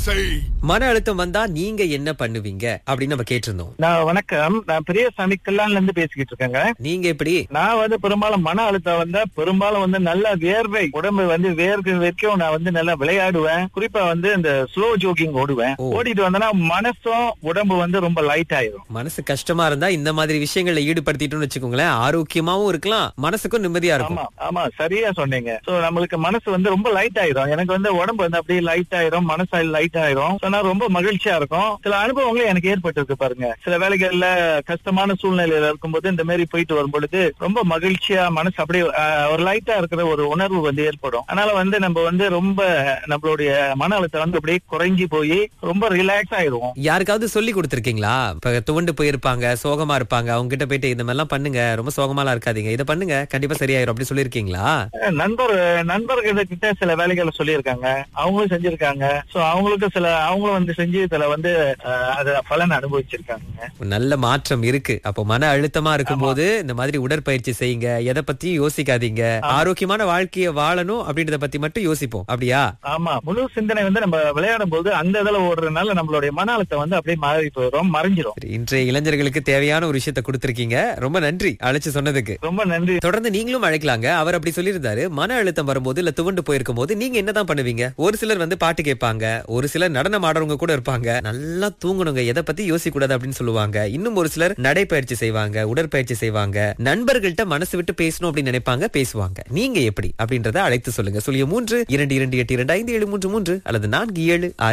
செய் மன அழுத்தம் வந்தா நீங்க என்ன பண்ணுவீங்க அப்படின்னு நம்ம கேட்டிருந்தோம் நான் வணக்கம் நான் பெரியசாமி கல்லான்ல இருந்து பேசிக்கிட்டு இருக்கேங்க நீங்க எப்படி நான் வந்து பெரும்பாலும் மன அழுத்தம் வந்தா பெரும்பாலும் வந்து நல்ல வேர்வை உடம்பு வந்து வேர்க்கு வரைக்கும் நான் வந்து நல்லா விளையாடுவேன் குறிப்பா வந்து இந்த ஸ்லோ ஜோக்கிங் ஓடுவேன் ஓ. ஓடிட்டு வந்தேன்னா மனசும் உடம்பு வந்து ரொம்ப லைட் ஆயிரும் மனசு கஷ்டமா இருந்தா இந்த மாதிரி விஷயங்கள்ல ஈடுபடுத்திட்டோம்னு வச்சுக்கோங்களேன் ஆரோக்கியமாவும் இருக்கலாம் மனசுக்கும் நிம்மதியா இருக்கும் ஆமா ஆமா சரியா சொன்னீங்க சோ நம்மளுக்கு மனசு வந்து ரொம்ப லைட் ஆயிரும் எனக்கு வந்து உடம்பு வந்து அப்படியே லைட் ஆயிரும் மனசு லைட் ஆயிரும் So, நான் ரொம்ப மகிழ்ச்சியா இருக்கும் சில அனுபவங்களும் எனக்கு ஏற்பட்டிருக்கு பாருங்க சில வேலைகள்ல கஷ்டமான சூழ்நிலையில இருக்கும்போது இந்த மாதிரி போயிட்டு வரும் பொழுது ரொம்ப மகிழ்ச்சியா மனசு அப்படியே ஆஹ், ஒரு லைட்டா இருக்கிற ஒரு உணர்வு வந்து ஏற்படும் அதனால வந்து நம்ம வந்து ரொம்ப நம்மளுடைய மன அழுத்தம் வந்து அப்படியே குறைஞ்சி போய் ரொம்ப ரிலாக்ஸ் ஆயிடுவோம் யாருக்காவது சொல்லி கொடுத்திருக்கீங்களா இப்ப துவண்டு போயிருப்பாங்க சோகமா இருப்பாங்க அவங்க கிட்ட போயிட்டு இந்த மாதிரிலாம் பண்ணுங்க ரொம்ப சோகமாலாம் இருக்காதீங்க இதை பண்ணுங்க கண்டிப்பா சரியாயிரும் அப்படி சொல்லிருக்கீங்களா நண்பர் நண்பர்கள் கிட்ட சில வேலைகளை சொல்லியிருக்காங்க அவங்களும் செஞ்சிருக்காங்க சோ அவங்களுக்கு சில அவங்களும் வந்து செஞ்சு இதுல வந்து அஹ், அது பலன் அனுபவிச்சிருக்காங்க நல்ல மாற்றம் இருக்கு அப்போ மன அழுத்தமா இருக்கும்போது இந்த மாதிரி உடற்பயிற்சி செய்யுங்க எதை பத்தியும் யோசிக்காதீங்க ஆரோக்கியமான வாழ்க்கைய வாழணும் அப்படின்றத பத்தி மட்டும் யோசிப்போம் அப்படியா ஆமா முழு சிந்தனை வந்து நம்ம விளையாடும் போது அந்த இதுல ஓடுறதுனால நம்மளுடைய மன அழுத்தம் வந்து அப்படியே மாறி போயிடும் மறைஞ்சிரும் சரி, இன்றைய இளைஞர்களுக்கு தேவையான ஒரு விஷயத்த கொடுத்திருக்கீங்க ரொம்ப நன்றி அழைச்சு சொன்னதுக்கு ரொம்ப நன்றி தொடர்ந்து நீங்களும் அழைக்கலாங்க அவர் அப்படி சொல்லியிருந்தாரு மன அழுத்தம் வரும்போது இல்ல துவண்டு போயிருக்கும் போது நீங்க என்னதான் பண்ணுவீங்க ஒரு சிலர் வந்து பாட்டு கேட்பாங்க ஒரு சிலர் நடனம் ஆடுறவங்க கூட இருப்பாங்க நல்லா தூங்கணுங்க எதை பத்தி யோசிக்க கூடாது அப்படின்னு சொல்லுவாங்க இன்னும் ஒரு சிலர் நடைப்பயிற்சி செய்வாங்க உடற்பயிற்சி செய்வாங்க நண்பர்கள்ட்ட மனசு விட்டு பேசணும் அப்படின்னு நினைப்பாங்க பேசுவாங்க நீங்க எப்படி அப்படின்றத அழைத்து சொல்லுங்க சொல்லிய மூன்று இரண்டு இரண்டு எட்டு இரண்டு ஐந்து ஏழு மூன்று மூன்று அல்லது நான்கு ஏழு ஆறு